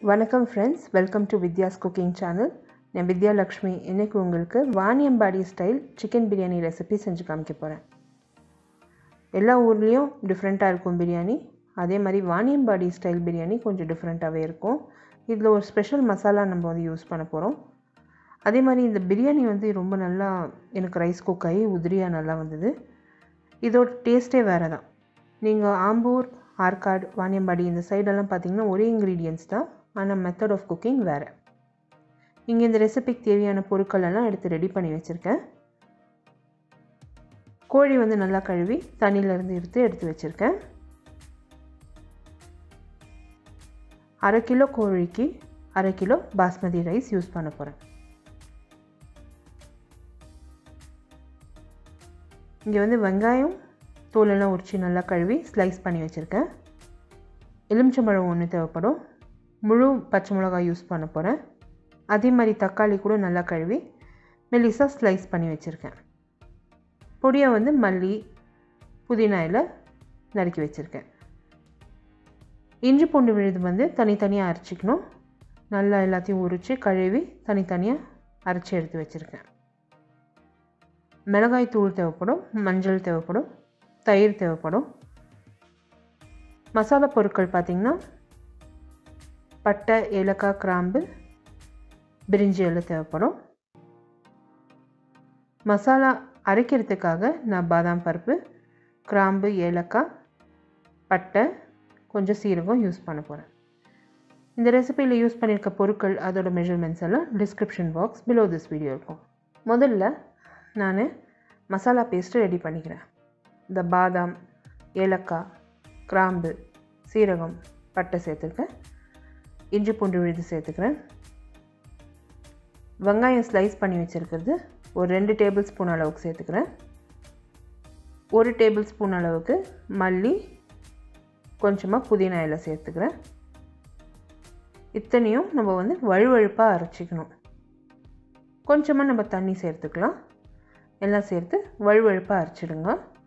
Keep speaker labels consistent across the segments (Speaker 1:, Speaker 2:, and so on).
Speaker 1: வணக்கம் friends welcome to Vidyas cooking channel நான் வித்யா லக்ஷ்மி இன்னைக்கு உங்களுக்கு Vaniyambadi style chicken biryani recipe செஞ்சு காமிக்க போகிறேன் எல்லா ஊர்லேயும் டிஃப்ரெண்ட்டாக இருக்கும் பிரியாணி அதே மாதிரி வாணியம்பாடி ஸ்டைல் பிரியாணி கொஞ்சம் டிஃப்ரெண்ட்டாகவே இருக்கும் இதில் ஒரு ஸ்பெஷல் மசாலா நம்ம வந்து யூஸ் பண்ண போகிறோம் அதே மாதிரி இந்த பிரியாணி வந்து ரொம்ப நல்லா எனக்கு ரைஸ் குக் ஆகி உதிரியாக நல்லா வந்தது இதோட டேஸ்ட்டே வேறு தான் நீங்கள் ஆம்பூர் ஆற்காடு வாணியம்பாடி இந்த சைடெல்லாம் பார்த்தீங்கன்னா ஒரே இன்க்ரீடியன்ஸ் தான் ஆனால் மெத்தட் ஆஃப் குக்கிங் வேறு இங்கே இந்த ரெசிபிக்கு தேவையான பொருட்கள் எல்லாம் எடுத்து ரெடி பண்ணி வச்சுருக்கேன் கோழி வந்து நல்லா கழுவி தண்ணியிலேருந்து எடுத்து எடுத்து வச்சுருக்கேன் அரை கிலோ கோழிக்கு அரை கிலோ பாஸ்மதி ரைஸ் யூஸ் பண்ண போகிறேன் இங்கே வந்து வெங்காயம் தோலெல்லாம் உரித்து நல்லா கழுவி ஸ்லைஸ் பண்ணி வச்சுருக்கேன் எலுமிச்சம்பழம் ஒன்று தேவைப்படும் முழு பச்சை மிளகாய் யூஸ் பண்ண போகிறேன் அதே மாதிரி தக்காளி கூட நல்லா கழுவி மெலிசாக ஸ்லைஸ் பண்ணி வச்சுருக்கேன் பொடியை வந்து மல்லி புதினா இலை நறுக்கி வச்சுருக்கேன் இஞ்சி பூண்டு விழுது வந்து தனித்தனியாக அரைச்சிக்கணும் நல்லா எல்லாத்தையும் உரித்து கழுவி தனித்தனியாக அரைச்சி எடுத்து வச்சுருக்கேன் மிளகாய் தூள் தேவைப்படும் மஞ்சள் தேவைப்படும் தயிர் தேவைப்படும் மசாலா பொருட்கள் பார்த்திங்கன்னா பட்டை ஏலக்காய் கிராம்பு பிரிஞ்சி எல்லாம் தேவைப்படும் மசாலா அரைக்கிறதுக்காக நான் பாதாம் பருப்பு கிராம்பு ஏலக்காய் பட்டை கொஞ்சம் சீரகம் யூஸ் பண்ண போகிறேன் இந்த ரெசிபியில் யூஸ் பண்ணியிருக்க பொருட்கள் அதோட மெஷர்மெண்ட்ஸ் எல்லாம் description box below this video இருக்கும் முதல்ல நான் மசாலா பேஸ்ட்டு ரெடி பண்ணிக்கிறேன் இந்த பாதாம் ஏலக்காய் கிராம்பு சீரகம் பட்டை சேர்த்துருக்கேன் இஞ்சி பூண்டு விழுது சேர்த்துக்கிறேன் வெங்காயம் ஸ்லைஸ் பண்ணி வச்சுருக்கிறது ஒரு ரெண்டு டேபிள் ஸ்பூன் அளவுக்கு சேர்த்துக்கிறேன் ஒரு டேபிள் ஸ்பூன் அளவுக்கு மல்லி கொஞ்சமாக புதினா இலை சேர்த்துக்கிறேன் இத்தனையும் நம்ம வந்து வழுவழுப்பாக அரைச்சிக்கணும் கொஞ்சமாக நம்ம தண்ணி சேர்த்துக்கலாம் எல்லாம் சேர்த்து வழுவழுப்பாக அரைச்சிடுங்க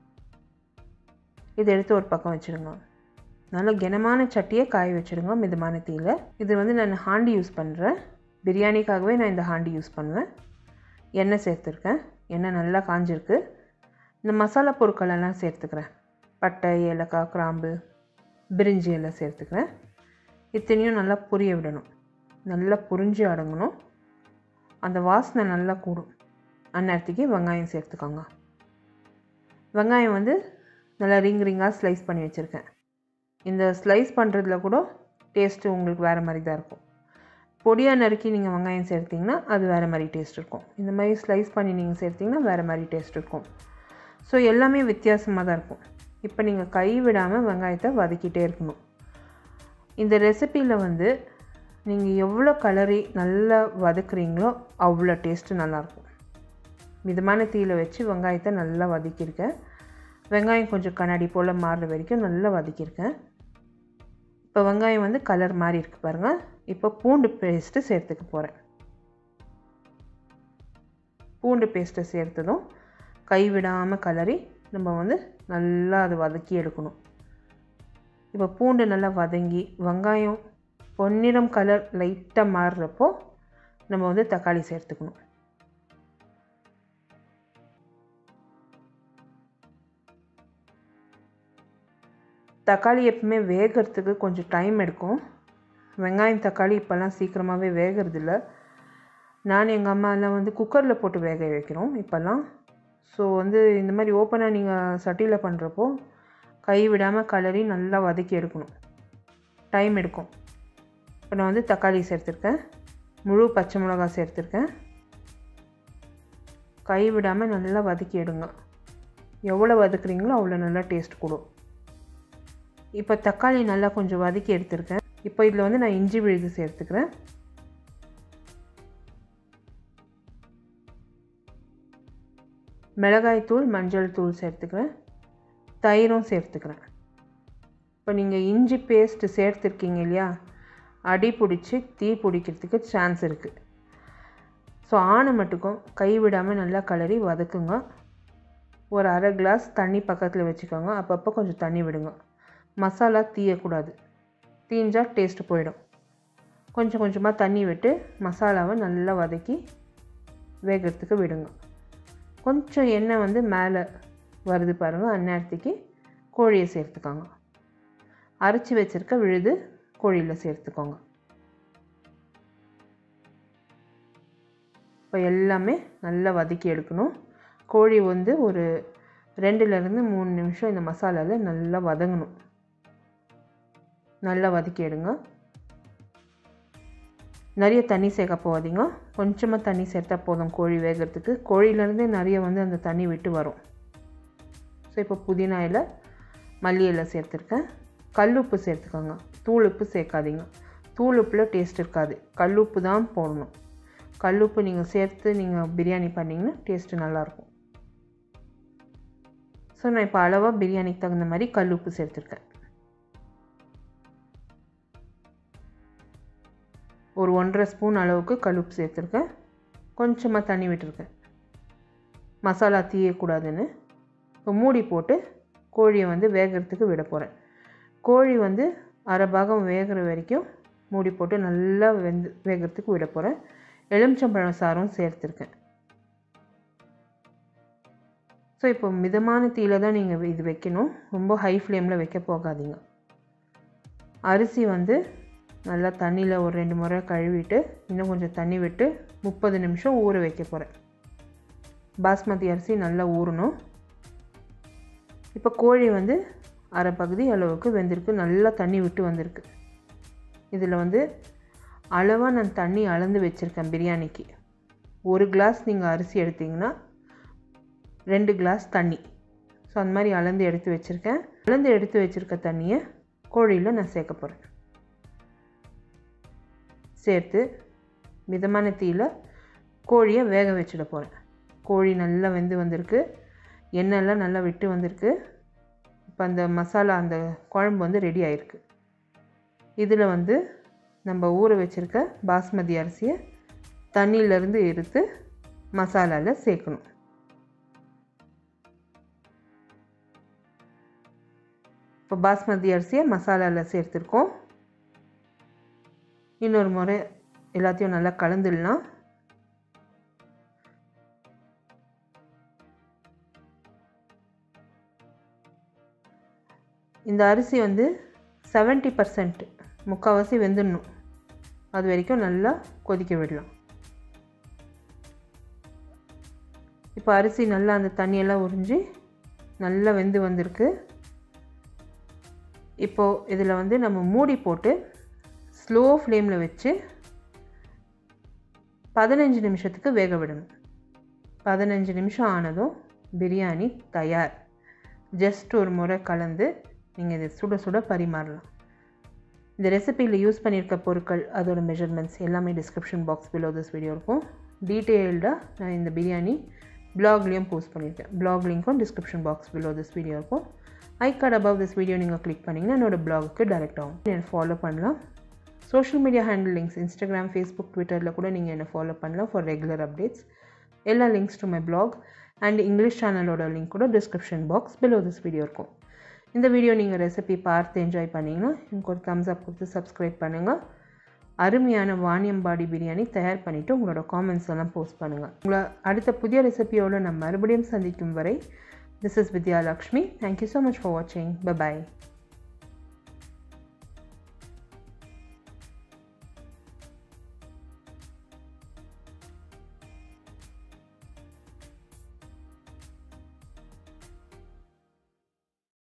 Speaker 1: இதை எடுத்து ஒரு பக்கம் வச்சுடுங்க நல்ல கனமான சட்டியை காய வச்சுடுங்க மிதமான தீயில் இது வந்து நான் ஹாண்டி யூஸ் பண்ணுறேன் பிரியாணிக்காகவே நான் இந்த ஹாண்டி யூஸ் பண்ணுவேன் எண்ணெய் சேர்த்துருக்கேன் எண்ணெய் நல்லா காஞ்சிருக்கு இந்த மசாலா பொருட்கள் எல்லாம் சேர்த்துக்கிறேன் பட்டை ஏலக்காய் கிராம்பு பிரிஞ்சி எல்லாம் சேர்த்துக்கிறேன் இத்தனையும் நல்லா புரிய விடணும் நல்லா புரிஞ்சு அடங்கணும் அந்த வாசனை நல்லா கூடும் அந்நேரத்துக்கு வெங்காயம் சேர்த்துக்கோங்க வெங்காயம் வந்து நல்லா ரிங் ரிங்காக ஸ்லைஸ் பண்ணி வச்சுருக்கேன் இந்த ஸ்லைஸ் பண்ணுறதுல கூட டேஸ்ட்டு உங்களுக்கு வேறு மாதிரி தான் இருக்கும் பொடியாக நறுக்கி நீங்கள் வெங்காயம் சேர்த்திங்கன்னா அது வேறு மாதிரி டேஸ்ட் இருக்கும் இந்த மாதிரி ஸ்லைஸ் பண்ணி நீங்கள் சேர்த்திங்கன்னா வேறு மாதிரி டேஸ்ட் இருக்கும் ஸோ எல்லாமே வித்தியாசமாக தான் இருக்கும் இப்போ நீங்கள் கை விடாமல் வெங்காயத்தை வதக்கிட்டே இருக்கணும் இந்த ரெசிப்பியில் வந்து நீங்கள் எவ்வளோ கலரி நல்லா வதக்குறீங்களோ அவ்வளோ டேஸ்ட்டு நல்லாயிருக்கும் மிதமான தீயில் வச்சு வெங்காயத்தை நல்லா வதக்கியிருக்கேன் வெங்காயம் கொஞ்சம் கண்ணாடி போல் மாறுற வரைக்கும் நல்லா வதக்கியிருக்கேன் இப்போ வெங்காயம் வந்து கலர் மாறி இருக்கு பாருங்கள் இப்போ பூண்டு பேஸ்ட்டு சேர்த்துக்க போகிறேன் பூண்டு பேஸ்ட்டை சேர்த்ததும் கைவிடாமல் கலரி நம்ம வந்து நல்லா அதை வதக்கி எடுக்கணும் இப்போ பூண்டு நல்லா வதங்கி வெங்காயம் பொன்னிறம் கலர் லைட்டாக மாறுறப்போ நம்ம வந்து தக்காளி சேர்த்துக்கணும் தக்காளி எப்பவுமே வேகிறதுக்கு கொஞ்சம் டைம் எடுக்கும் வெங்காயம் தக்காளி இப்போல்லாம் சீக்கிரமாகவே வேகிறதில்ல நான் எங்கள் அம்மாலாம் வந்து குக்கரில் போட்டு வேக வைக்கிறோம் இப்போல்லாம் ஸோ வந்து இந்த மாதிரி ஓப்பனாக நீங்கள் சட்டியில் பண்ணுறப்போ கை விடாமல் கலரி நல்லா வதக்கி எடுக்கணும் டைம் எடுக்கும் இப்போ நான் வந்து தக்காளி சேர்த்துருக்கேன் முழு பச்சை மிளகா சேர்த்துருக்கேன் கை விடாமல் நல்லா வதக்கி எடுங்க எவ்வளோ வதக்குறீங்களோ அவ்வளோ நல்லா டேஸ்ட் கூடும் இப்போ தக்காளி நல்லா கொஞ்சம் வதக்கி எடுத்திருக்கேன் இப்போ இதில் வந்து நான் இஞ்சி விழுது சேர்த்துக்கிறேன் மிளகாய் தூள் மஞ்சள் தூள் சேர்த்துக்கிறேன் தயிரும் சேர்த்துக்கிறேன் இப்போ நீங்கள் இஞ்சி பேஸ்ட்டு சேர்த்துருக்கீங்க இல்லையா அடி பிடிச்சி தீ பிடிக்கிறதுக்கு சான்ஸ் இருக்குது ஸோ ஆணை மட்டுக்கும் கை விடாமல் நல்லா கலரி வதக்குங்க ஒரு அரை கிளாஸ் தண்ணி பக்கத்தில் வச்சுக்கோங்க அப்பப்போ கொஞ்சம் தண்ணி விடுங்க மசாலா தீயக்கூடாது தீஞ்சால் டேஸ்ட்டு போயிடும் கொஞ்சம் கொஞ்சமாக தண்ணி விட்டு மசாலாவை நல்லா வதக்கி வேகிறதுக்கு விடுங்க கொஞ்சம் எண்ணெய் வந்து மேலே வருது பாருங்கள் அந்நேரத்துக்கு கோழியை சேர்த்துக்கோங்க அரைச்சி வச்சுருக்க விழுது கோழியில் சேர்த்துக்கோங்க இப்போ எல்லாமே நல்லா வதக்கி எடுக்கணும் கோழி வந்து ஒரு ரெண்டுலேருந்து மூணு நிமிஷம் இந்த மசாலாவில் நல்லா வதங்கணும் நல்லா வதக்கி எடுங்க நிறைய தண்ணி சேர்க்க போகாதீங்க கொஞ்சமாக தண்ணி சேர்த்தா போதும் கோழி வேகிறதுக்கு கோழியிலேருந்தே நிறைய வந்து அந்த தண்ணி விட்டு வரும் ஸோ இப்போ புதினா இலை மல்லி இலை சேர்த்துருக்கேன் கல் உப்பு சேர்த்துக்கோங்க தூள் உப்பு சேர்க்காதீங்க தூள் உப்பில் டேஸ்ட் இருக்காது கல் உப்பு தான் போடணும் கல் உப்பு நீங்கள் சேர்த்து நீங்கள் பிரியாணி பண்ணிங்கன்னா டேஸ்ட்டு நல்லாயிருக்கும் ஸோ நான் இப்போ அளவாக பிரியாணிக்கு தகுந்த மாதிரி கல் உப்பு சேர்த்துருக்கேன் ஒரு ஒன்றரை ஸ்பூன் அளவுக்கு கல் உப்பு சேர்த்துருக்கேன் கொஞ்சமாக தண்ணி விட்டுருக்கேன் மசாலா தீயக்கூடாதுன்னு இப்போ மூடி போட்டு கோழியை வந்து வேகிறதுக்கு விட போகிறேன் கோழி வந்து அரை பாகம் வேகிற வரைக்கும் மூடி போட்டு நல்லா வெந்து வேகிறதுக்கு விட போகிறேன் எலுமிச்சம்பழம் சாரும் சேர்த்துருக்கேன் ஸோ இப்போ மிதமான தீயில் தான் நீங்கள் இது வைக்கணும் ரொம்ப ஹை ஃப்ளேமில் வைக்க போகாதீங்க அரிசி வந்து நல்லா தண்ணியில் ஒரு ரெண்டு முறை கழுவிட்டு இன்னும் கொஞ்சம் தண்ணி விட்டு முப்பது நிமிஷம் ஊற வைக்க போகிறேன் பாஸ்மதி அரிசி நல்லா ஊறணும் இப்போ கோழி வந்து அரை பகுதி அளவுக்கு வெந்திருக்கு நல்லா தண்ணி விட்டு வந்திருக்கு இதில் வந்து அளவாக நான் தண்ணி அளந்து வச்சுருக்கேன் பிரியாணிக்கு ஒரு கிளாஸ் நீங்கள் அரிசி எடுத்திங்கன்னா ரெண்டு கிளாஸ் தண்ணி ஸோ அந்த மாதிரி அளந்து எடுத்து வச்சுருக்கேன் அளந்து எடுத்து வச்சுருக்க தண்ணியை கோழியில் நான் சேர்க்க போகிறேன் சேர்த்து மிதமான தீயில் கோழியை வேக வச்சிட போகிறேன் கோழி நல்லா வெந்து வந்திருக்கு எண்ணெய்லாம் நல்லா விட்டு வந்திருக்கு இப்போ அந்த மசாலா அந்த குழம்பு வந்து ரெடி ஆயிருக்கு இதில் வந்து நம்ம ஊற வச்சுருக்க பாஸ்மதி அரிசியை தண்ணியிலேருந்து எடுத்து மசாலாவில் சேர்க்கணும் இப்போ பாஸ்மதி அரிசியை மசாலாவில் சேர்த்துருக்கோம் இன்னொரு முறை எல்லாத்தையும் நல்லா கலந்துடலாம் இந்த அரிசி வந்து செவன்ட்டி பர்சன்ட் முக்கால்வாசி வெந்துடணும் அது வரைக்கும் நல்லா கொதிக்க விடலாம் இப்போ அரிசி நல்லா அந்த தண்ணியெல்லாம் உறிஞ்சி நல்லா வெந்து வந்திருக்கு இப்போது இதில் வந்து நம்ம மூடி போட்டு ஸ்லோ ஃப்ளேமில் வச்சு பதினஞ்சு நிமிஷத்துக்கு வேக விடணும் பதினஞ்சு நிமிஷம் ஆனதும் பிரியாணி தயார் ஜஸ்ட் ஒரு முறை கலந்து நீங்கள் இதை சுட சுட பரிமாறலாம் இந்த ரெசிபியில் யூஸ் பண்ணியிருக்க பொருட்கள் அதோட மெஷர்மெண்ட்ஸ் எல்லாமே description box below this video இருக்கும் டீட்டெயில்டாக நான் இந்த பிரியாணி பிளாக்லேயும் போஸ்ட் பண்ணியிருக்கேன் பிளாக் லிங்க்கும் description box below this video இருக்கும் i card above this video நீங்கள் கிளிக் பண்ணிங்கன்னா என்னோடய பிளாகுக்கு டேரெக்ட் ஆகும் என்னை ஃபாலோ பண்ணலாம் social media handle links Instagram Facebook ட்விட்டரில் கூட நீங்கள் என்னை ஃபாலோ பண்ணலாம் ஃபார் ரெகுலர் அப்டேட்ஸ் எல்லா links to my blog and English சேனலோட லிங்க் கூட description box below this video இருக்கும் இந்த வீடியோ நீங்கள் ரெசிபி பார்த்து என்ஜாய் பண்ணிங்கன்னா எனக்கு ஒரு தம்ஸ் அப் கொடுத்து சப்ஸ்கிரைப் பண்ணுங்கள் அருமையான வாணியம்பாடி பிரியாணி தயார் பண்ணிவிட்டு உங்களோட காமெண்ட்ஸ் எல்லாம் போஸ்ட் பண்ணுங்கள் உங்களை அடுத்த புதிய ரெசிபியோடு நான் மறுபடியும் சந்திக்கும் வரை this is Vidya Lakshmi thank you so much for வாட்சிங் பை